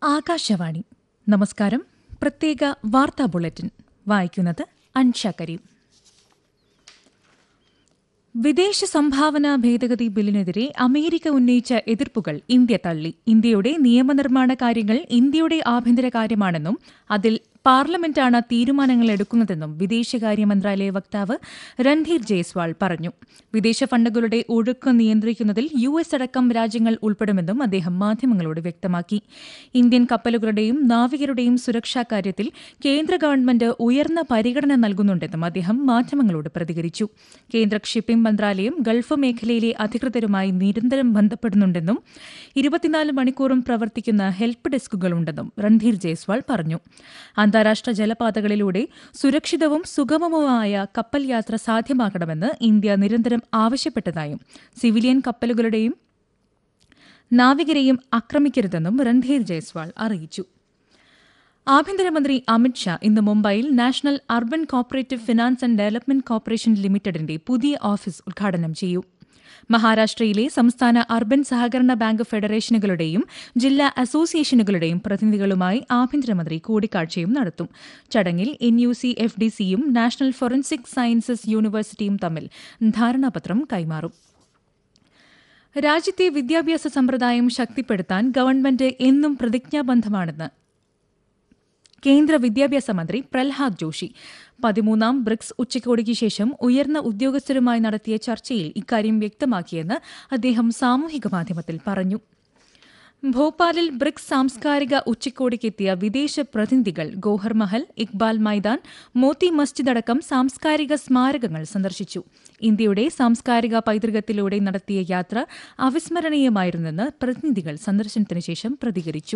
ആകാശവാണി നമസ്കാരം പ്രത്യേക വാർത്താ ബുള്ളറ്റിൻ വായിക്കുന്നത് അൻഷ കരീം വിദേശ സംഭാവന ഭേദഗതി ബില്ലിനെതിരെ അമേരിക്ക ഉന്നയിച്ച എതിർപ്പുകൾ ഇന്ത്യ തള്ളി ഇന്ത്യയുടെ നിയമനിർമ്മാണ കാര്യങ്ങൾ ഇന്ത്യയുടെ ആഭ്യന്തര കാര്യമാണെന്നും അതിൽ പാർലമെന്റാണ് തീരുമാനങ്ങൾ എടുക്കുന്നതെന്നും വിദേശകാര്യ മന്ത്രാലയ വക്താവ് രൺധീർ ജയ്സ്വാൾ പറഞ്ഞു വിദേശ ഫണ്ടുകളുടെ ഒഴുക്ക് നിയന്ത്രിക്കുന്നതിൽ യു എസ് അടക്കം രാജ്യങ്ങൾ ഉൾപ്പെടുമെന്നും അദ്ദേഹം മാധ്യമങ്ങളോട് വ്യക്തമാക്കി ഇന്ത്യൻ കപ്പലുകളുടെയും നാവികരുടെയും സുരക്ഷാ കാര്യത്തിൽ കേന്ദ്ര ഗവൺമെന്റ് ഉയർന്ന പരിഗണന നൽകുന്നുണ്ടെന്നും അദ്ദേഹം മാധ്യമങ്ങളോട് പ്രതികരിച്ചു കേന്ദ്ര ഷിപ്പിംഗ് മന്ത്രാലയം ഗൾഫ് മേഖലയിലെ അധികൃതരുമായി നിരന്തരം ബന്ധപ്പെടുന്നുണ്ടെന്നും ഇരുപത്തിനാല് മണിക്കൂറും പ്രവർത്തിക്കുന്ന ഹെൽപ്പ് ഡെസ്കുകളുണ്ടെന്നും രൺധീർ ജയ്സ്വാൾ പറഞ്ഞു അന്താരാഷ്ട്ര ജലപാതകളിലൂടെ സുരക്ഷിതവും സുഗമവുമായ കപ്പൽ യാത്ര സാധ്യമാക്കണമെന്ന് ഇന്ത്യ നിരന്തരം ആവശ്യപ്പെട്ടതായും സിവിലിയൻ കപ്പലുകളുടെയും നാവികരെയും ആക്രമിക്കരുതെന്നും രൺധീർ ജയ്സ്വാൾ അറിയിച്ചു ആഭ്യന്തരമന്ത്രി അമിത്ഷാ ഇന്ന് മുംബൈയിൽ national urban cooperative finance and development corporation ലിമിറ്റഡിന്റെ പുതിയ ഓഫീസ് ഉദ്ഘാടനം ചെയ്യും മഹാരാഷ്ട്രയിലെ സംസ്ഥാന അർബൻ സഹകരണ ബാങ്ക് ഫെഡറേഷനുകളുടെയും ജില്ലാ അസോസിയേഷനുകളുടെയും പ്രതിനിധികളുമായി ആഭ്യന്തരമന്ത്രി കൂടിക്കാഴ്ചയും നടത്തും ചടങ്ങിൽ N U C F D സിയും നാഷണൽ ഫോറൻസിക് സയൻസസ് യൂണിവേഴ്സിറ്റിയും തമ്മിൽ ധാരണാപത്രം കൈമാറും രാജ്യത്തെ വിദ്യാഭ്യാസ സമ്പ്രദായം ശക്തിപ്പെടുത്താൻ ഗവൺമെന്റ് എന്നും പ്രതിജ്ഞാബദ്ധമാണെന്ന് കേന്ദ്ര വിദ്യാഭ്യാസ മന്ത്രി പ്രഹ്ലാദ് ജോഷി പതിമൂന്നാം ബ്രിക്സ് ഉച്ചകോടിക്ക് ശേഷം ഉയർന്ന ഉദ്യോഗസ്ഥരുമായി നടത്തിയ ചർച്ചയിൽ ഇക്കാര്യം വ്യക്തമാക്കിയെന്ന് അദ്ദേഹം സാമൂഹിക മാധ്യമത്തിൽ പറഞ്ഞു ഭോപ്പാലിൽ ബ്രിക്സ് സാംസ്കാരിക ഉച്ചകോടിക്കെത്തിയ വിദേശ പ്രതിനിധികൾ ഗോഹർ മഹൽ ഇക്ബാൽ മൈതാൻ മോത്തി മസ്ജിദ് അടക്കം സാംസ്കാരിക സ്മാരകങ്ങൾ സന്ദർശിച്ചു ഇന്ത്യയുടെ സാംസ്കാരിക പൈതൃകത്തിലൂടെ നടത്തിയ യാത്ര അവിസ്മരണീയമായിരുന്നെന്ന് പ്രതിനിധികൾ സന്ദർശനത്തിന് ശേഷം പ്രതികരിച്ചു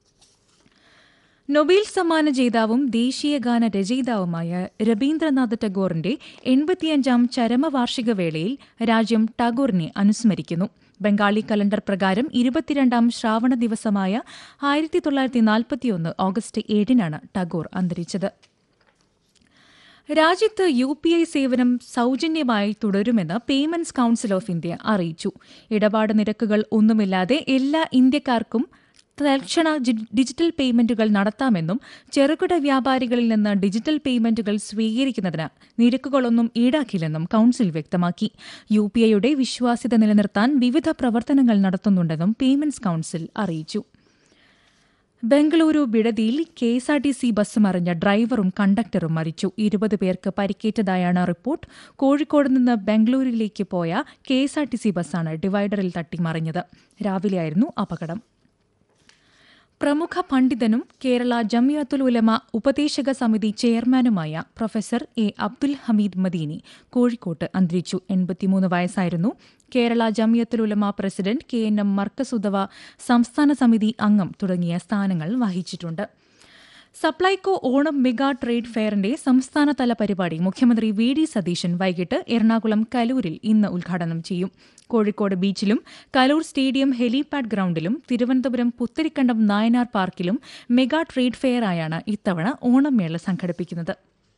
നൊബേൽ സമ്മാന ജേതാവും ദേശീയ ഗാന രചയിതാവുമായ രവീന്ദ്രനാഥ് ടാഗോറിന്റെ എൺപത്തിയഞ്ചാം ചരമവാർഷിക വേളയിൽ രാജ്യം ടാഗോറിനെ അനുസ്മരിക്കുന്നു ബംഗാളി കലണ്ടർ പ്രകാരം ഇരുപത്തിരണ്ടാം ശ്രാവണ ദിവസമായ ആയിരത്തി തൊള്ളായിരത്തി നാൽപ്പത്തിയൊന്ന് ഓഗസ്റ്റ് ഏഴിനാണ് ടാഗോർ അന്തരിച്ചത് രാജ്യത്ത് യു പി ഐ സേവനം സൌജന്യമായി തുടരുമെന്ന് പേയ്മെന്റ്സ് കൌൺസിൽ ഓഫ് ഇന്ത്യ അറിയിച്ചു ഇടപാട് നിരക്കുകൾ ഒന്നുമില്ലാതെ എല്ലാ ഇന്ത്യക്കാർക്കും തൽക്ഷണ ഡിജിറ്റൽ പേയ്മെന്റുകൾ നടത്താമെന്നും ചെറുകിട വ്യാപാരികളിൽ നിന്ന് ഡിജിറ്റൽ പേയ്മെന്റുകൾ സ്വീകരിക്കുന്നതിന് നിരക്കുകളൊന്നും ഈടാക്കില്ലെന്നും കൌൺസിൽ വ്യക്തമാക്കി യു പി ഐയുടെ വിശ്വാസ്യത നിലനിർത്താൻ വിവിധ പ്രവർത്തനങ്ങൾ നടത്തുന്നുണ്ടെന്നും പേയ്മെന്റ്സ് കൌൺസിൽ അറിയിച്ചു ബംഗളൂരു ബിഡതിയിൽ K S R T C bus മറിഞ്ഞ ഡ്രൈവറും കണ്ടക്ടറും മരിച്ചു ഇരുപത് പേർക്ക് പരിക്കേറ്റതായാണ് റിപ്പോർട്ട് കോഴിക്കോട് നിന്ന് ബംഗളൂരുവിലേക്ക് പോയ K S R T C ബസ്സാണ് ഡിവൈഡറിൽ തട്ടി മറിഞ്ഞത് രാവിലെയായിരുന്നു അപകടം പ്രമുഖ പണ്ഡിതനും കേരള ജമിയത്തുൽ ഉലമ ഉപദേശക സമിതി ചെയർമാനുമായ പ്രൊഫസർ എ അബ്ദുൽ ഹമീദ് മദീനി കോഴിക്കോട്ട് അന്തരിച്ചു എൺപത്തിമൂന്ന് വയസ്സായിരുന്നു Kerala Jamiyyathul Ulama president K N M Markazudawa സംസ്ഥാന സമിതി അംഗം തുടങ്ങിയ സ്ഥാനങ്ങൾ വഹിച്ചിട്ടുണ്ട് സപ്ലൈകോ ഓണം മെഗാ ട്രേഡ് ഫെയറിന്റെ സംസ്ഥാനതല പരിപാടി മുഖ്യമന്ത്രി വി ഡി സതീശൻ വൈകിട്ട് എറണാകുളം കലൂരിൽ ഇന്ന് ഉദ്ഘാടനം ചെയ്യും കോഴിക്കോട് ബീച്ചിലും കലൂർ സ്റ്റേഡിയം ഹെലിപാഡ് ഗ്രൌണ്ടിലും തിരുവനന്തപുരം പുത്തരിക്കണ്ടം നായനാർ പാർക്കിലും മെഗാ ട്രേഡ് ഫെയറായാണ് ഇത്തവണ ഓണം മേള സംഘടിപ്പിക്കുന്നത്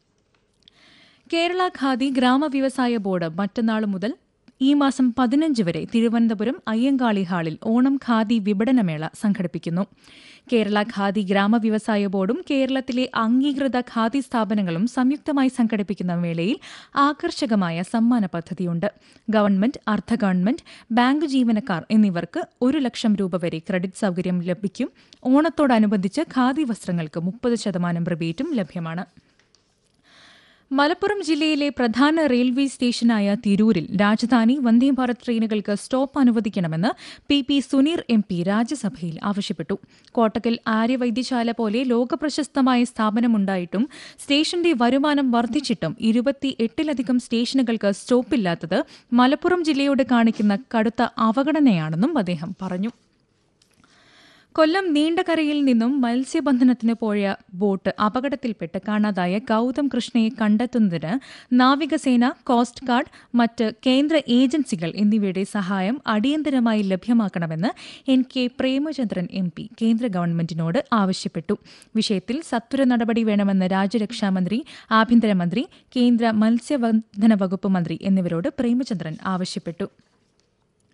കേരള ഖാദി ഗ്രാമവ്യവസായ ബോർഡ് മറ്റന്നാൾ മുതൽ ഈ മാസം പതിനഞ്ച് വരെ തിരുവനന്തപുരം അയ്യങ്കാളി ഹാളിൽ ഓണം ഖാദി വിപണനമേള സംഘടിപ്പിക്കുന്നു കേരള ഖാദി ഗ്രാമവ്യവസായ ബോർഡും കേരളത്തിലെ അംഗീകൃത ഖാദി സ്ഥാപനങ്ങളും സംയുക്തമായി സംഘടിപ്പിക്കുന്ന മേളയിൽ ആകർഷകമായ സമ്മാന പദ്ധതിയുണ്ട് ഗവൺമെന്റ് അർദ്ധ ഗവൺമെന്റ് ബാങ്ക് ജീവനക്കാർ എന്നിവർക്ക് ഒരു ലക്ഷം രൂപ വരെ ക്രെഡിറ്റ് സൌകര്യം ലഭിക്കും ഓണത്തോടനുബന്ധിച്ച് ഖാദി വസ്ത്രങ്ങൾക്ക് മുപ്പത് ശതമാനം റിബേറ്റും ലഭ്യമാണ് മലപ്പുറം ജില്ലയിലെ പ്രധാന റെയിൽവേ സ്റ്റേഷനായ തിരൂരിൽ രാജധാനി വന്ദേഭാരത് ട്രെയിനുകൾക്ക് സ്റ്റോപ്പ് അനുവദിക്കണമെന്ന് P P Suneer M P രാജ്യസഭയിൽ ആവശ്യപ്പെട്ടു കോട്ടക്കൽ ആര്യവൈദ്യശാല പോലെ ലോകപ്രശസ്തമായ സ്ഥാപനമുണ്ടായിട്ടും സ്റ്റേഷന്റെ വരുമാനം വർദ്ധിച്ചിട്ടും ഇരുപത്തി എട്ടിലധികം സ്റ്റേഷനുകൾക്ക് സ്റ്റോപ്പില്ലാത്തത് മലപ്പുറം ജില്ലയോട് കാണിക്കുന്ന കടുത്ത അവഗണനയാണെന്നും അദ്ദേഹം പറഞ്ഞു കൊല്ലം നീണ്ടകരയിൽ നിന്നും മത്സ്യബന്ധനത്തിന് പോയ ബോട്ട് അപകടത്തിൽപ്പെട്ട് കാണാതായ ഗൌതം കൃഷ്ണയെ കണ്ടെത്തുന്നതിന് നാവികസേന കോസ്റ്റ് ഗാർഡ് മറ്റ് കേന്ദ്ര ഏജൻസികൾ എന്നിവയുടെ സഹായം അടിയന്തരമായി ലഭ്യമാക്കണമെന്ന് N K Premachandran M P കേന്ദ്ര ഗവൺമെന്റിനോട് ആവശ്യപ്പെട്ടു വിഷയത്തിൽ സത്വര നടപടി വേണമെന്ന് രാജ്യരക്ഷാമന്ത്രി ആഭ്യന്തരമന്ത്രി കേന്ദ്ര മത്സ്യബന്ധന വകുപ്പ് മന്ത്രി എന്നിവരോട് പ്രേമചന്ദ്രൻ ആവശ്യപ്പെട്ടു